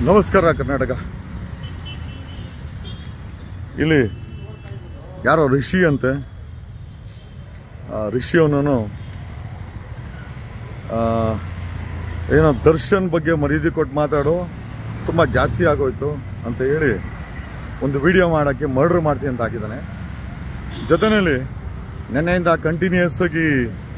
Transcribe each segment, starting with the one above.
ನಮಸ್ಕಾರ ಕರ್ನಾಟಕ ಇಲ್ಲಿ ಯಾರೋ ರಿಷಿ ಅಂತೆ ಆ ರಿಷಿ ಅವನು ಏನೋ ದರ್ಶನ್ ಬಗ್ಗೆ ಮರ್ಯಾದೆ ಕೊಟ್ಟು ಮಾತಾಡೋ ತುಂಬ ಜಾಸ್ತಿ ಆಗೋಯ್ತು ಅಂತ ಹೇಳಿ ಒಂದು ವಿಡಿಯೋ ಮಾಡೋಕ್ಕೆ ಮರ್ಡ್ರ್ ಮಾಡ್ತೀನಿ ಅಂತ ಹಾಕಿದ್ದಾನೆ ಜೊತೆಯಲ್ಲಿ ನೆನ್ನೆಯಿಂದ ಕಂಟಿನ್ಯೂಸ್ ಆಗಿ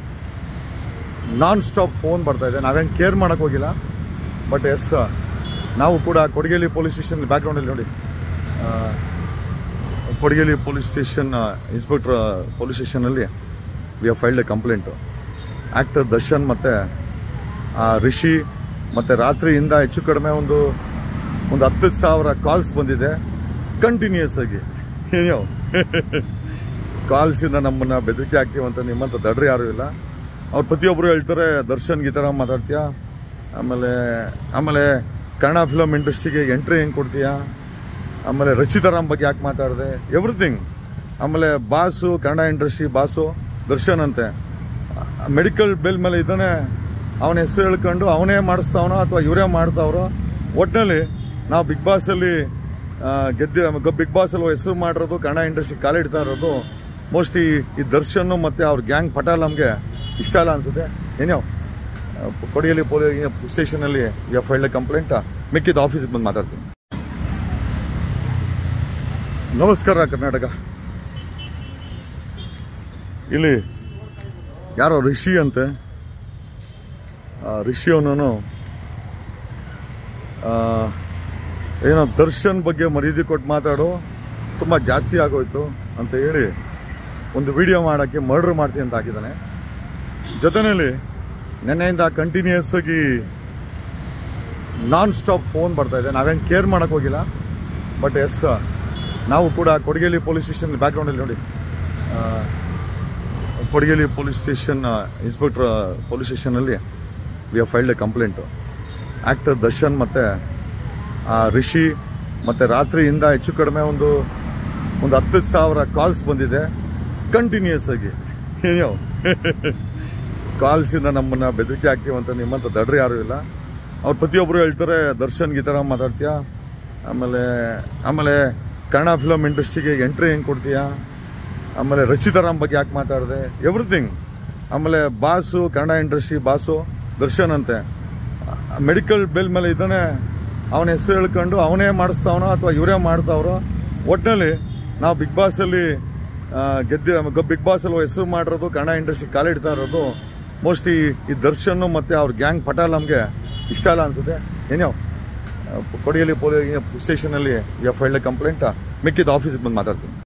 ನಾನ್ ಸ್ಟಾಪ್ ಫೋನ್ ಬರ್ತಾ ಇದೆ ನಾವೇನು ಕೇರ್ ಮಾಡೋಕ್ಕೆ ಹೋಗಿಲ್ಲ ಬಟ್ ಎಸ್ ನಾವು ಕೂಡ ಕೊಡಗೇಲಿ ಪೊಲೀಸ್ ಸ್ಟೇಷನ್ ಬ್ಯಾಕ್ಗ್ರೌಂಡಲ್ಲಿ ನೋಡಿ ಆ, ಕೊಡಗೇಲಿ ಪೊಲೀಸ್ ಸ್ಟೇಷನ್ ಇನ್ಸ್ಪೆಕ್ಟರ್ ಪೊಲೀಸ್ ಸ್ಟೇಷನಲ್ಲಿ we have filed a complaint actor Darshan ಮತ್ತು ಆ ರಿಷಿ ಮತ್ತು ರಾತ್ರಿಯಿಂದ ಹೆಚ್ಚು ಕಡಿಮೆ ಒಂದು ಒಂದು ಹತ್ತು ಸಾವಿರ ಕಾಲ್ಸ್ ಬಂದಿದೆ ಕಂಟಿನ್ಯೂಸ್ ಆಗಿ ಏನೋ ಕಾಲ್ಸಿಂದ ನಮ್ಮನ್ನು ಬೆದರಿಕೆ ಆಗ್ತೀವಂತ ನಿಮ್ಮಂಥ ದಡ್ರು ಯಾರೂ ಇಲ್ಲ ಅವ್ರು ಪ್ರತಿಯೊಬ್ಬರು ಹೇಳ್ತಾರೆ ದರ್ಶನ್ಗೆ ಈ ಥರ ಮಾತಾಡ್ತೀಯಾ ಆಮೇಲೆ ಆಮೇಲೆ ಕನ್ನಡ ಫಿಲಮ್ ಇಂಡಸ್ಟ್ರಿಗೆ ಎಂಟ್ರಿ ಹೆಂಗೆ ಕೊಡ್ತೀಯಾ ಆಮೇಲೆ ರಚಿತಾರಾಮ್ ಬಗ್ಗೆ ಯಾಕೆ ಮಾತಾಡಿದೆ ಎವ್ರಿಥಿಂಗ್ ಆಮೇಲೆ boss Kannada industry boss Darshan ಅಂತೆ ಮೆಡಿಕಲ್ ಬೆಲ್ ಮೇಲೆ ಇದ್ದಾನೆ ಅವನ ಹೆಸರು ಹೇಳ್ಕೊಂಡು ಅವನೇ ಮಾಡಿಸ್ತಾವನೋ ಅಥವಾ ಇವರೇ ಮಾಡ್ತಾವ್ರೋ ಒಟ್ಟಿನಲ್ಲಿ ನಾವು ಬಿಗ್ ಬಾಸಲ್ಲಿ ಆ, ಗೆದ್ದಿ ಬಿಗ್ ಬಾಸಲ್ಲಿ ಹೆಸರು ಮಾಡಿರೋದು ಕನ್ನಡ ಇಂಡಸ್ಟ್ರಿ ಕಾಲಿಡ್ತಾ ಇರೋದು ಮೋಸ್ಟ್ಲಿ ಈ ದರ್ಶನ್ ಮತ್ತು ಅವ್ರ ಗ್ಯಾಂಗ್ ಪಟಾಲ್ ನಮಗೆ ಇಷ್ಟ ಇಲ್ಲ ಅನಿಸುತ್ತೆ ಏನೋ ಕೊಡಿಯಲ್ಲಿ ಪೊಲೀಸ್ ಸ್ಟೇಷನಲ್ಲಿ ಎಫ್ ಫೈಲ್ಡ್ ಕಂಪ್ಲೇಂಟ್ ಮಿಕ್ಕಿದ ಆಫೀಸಿಗೆ ಬಂದು ಮಾತಾಡ್ತೀನಿ ನಮಸ್ಕಾರ ಕರ್ನಾಟಕ ಇಲ್ಲಿ ಯಾರೋ ರಿಷಿ ಅಂತೆ ಆ, ರಿಷಿ ಅವನು ಏನೋ ದರ್ಶನ್ ಬಗ್ಗೆ ಮರ್ಯಾದೆ ಕೊಟ್ಟು ಮಾತಾಡೋ ತುಂಬ ಜಾಸ್ತಿ ಆಗೋಯ್ತು ಅಂತ ಹೇಳಿ ಒಂದು ವಿಡಿಯೋ ಮಾಡೋಕ್ಕೆ ಮರ್ಡ್ರ್ ಮಾಡ್ತೀನಿ ಅಂತ ಹಾಕಿದ್ದಾನೆ ಜೊತೆಯಲ್ಲಿ ನೆನ್ನೆಯಿಂದ ಕಂಟಿನ್ಯೂಸ್ ಆಗಿ ನಾನ್ ಸ್ಟಾಪ್ ಫೋನ್ ಬರ್ತಾ ಇದೆ ನಾವೇನು ಕೇರ್ ಮಾಡೋಕ್ಕೆ ಹೋಗಿಲ್ಲ ಬಟ್ ಎಸ್ ನಾವು ಕೂಡ ಕೊಡಗೇಲಿ ಪೊಲೀಸ್ ಸ್ಟೇಷನ್ ಬ್ಯಾಕ್ಗ್ರೌಂಡಲ್ಲಿ ನೋಡಿ ಆ, ಕೊಡಗೇಲಿ ಪೊಲೀಸ್ ಸ್ಟೇಷನ್ ಇನ್ಸ್ಪೆಕ್ಟರ್ ಪೊಲೀಸ್ ಸ್ಟೇಷನಲ್ಲಿ we have filed a complaint actor Darshan ಮತ್ತು ಆ ರಿಷಿ ಮತ್ತು ರಾತ್ರಿಯಿಂದ ಹೆಚ್ಚು ಕಡಿಮೆ ಒಂದು ಒಂದು ಹತ್ತು ಸಾವಿರ ಕಾಲ್ಸ್ ಬಂದಿದೆ ಕಂಟಿನ್ಯೂಸ್ ಆಗಿ ಏನೋ ಕಾಲ್ಸಿಂದ ನಮ್ಮನ್ನು ಬೆದರಿಕೆ ಆಗ್ತೀವಂತ ನಿಮ್ಮಂಥ ದಡ್ರು ಯಾರೂ ಇಲ್ಲ ಅವ್ರು ಪ್ರತಿಯೊಬ್ಬರು ಹೇಳ್ತಾರೆ ದರ್ಶನ್ಗೆ ಈ ಥರ ಮಾತಾಡ್ತೀಯಾ ಆಮೇಲೆ ಆಮೇಲೆ ಕನ್ನಡ ಫಿಲಮ್ ಇಂಡಸ್ಟ್ರಿಗೆ ಎಂಟ್ರಿ ಹೆಂಗೆ ಕೊಡ್ತೀಯಾ ಆಮೇಲೆ ರಚಿತಾರಾಮ್ ಬಗ್ಗೆ ಯಾಕೆ ಮಾತಾಡಿದೆ ಎವ್ರಿಥಿಂಗ್ ಆಮೇಲೆ boss Kannada industry boss Darshan ಅಂತೆ ಮೆಡಿಕಲ್ ಬೆಲ್ ಮೇಲೆ ಇದ್ದಾನೆ ಅವನ ಹೆಸರು ಹೇಳ್ಕೊಂಡು ಅವನೇ ಮಾಡಿಸ್ತಾವನೋ ಅಥವಾ ಇವರೇ ಮಾಡ್ತಾವ್ರೋ ಒಟ್ಟಿನಲ್ಲಿ ನಾವು ಬಿಗ್ ಬಾಸಲ್ಲಿ ಆ, ಗೆದ್ದಿ ಬಿಗ್ ಬಾಸಲ್ಲಿ ಹೆಸರು ಮಾಡಿರೋದು ಕನ್ನಡ ಇಂಡಸ್ಟ್ರಿ ಕಾಲಿಡ್ತಾ ಇರೋದು ಮೋಸ್ಟ್ಲಿ ಈ ದರ್ಶನ್ ಮತ್ತು ಅವ್ರ ಗ್ಯಾಂಗ್ ಪಟಾಲ್ ನಮಗೆ ಇಷ್ಟ ಇಲ್ಲ ಅನಿಸುತ್ತೆ ಏನೋ ಕೊಡಿಯಲ್ಲಿ ಪೊಲೀಸ್ ಸ್ಟೇಷನಲ್ಲಿ ಎಫ್ ಫೈಲ್ಡ್ ಕಂಪ್ಲೇಂಟ್ ಮಿಕ್ಕಿದ ಆಫೀಸಿಗೆ ಬಂದು ಮಾತಾಡ್ತೀನಿ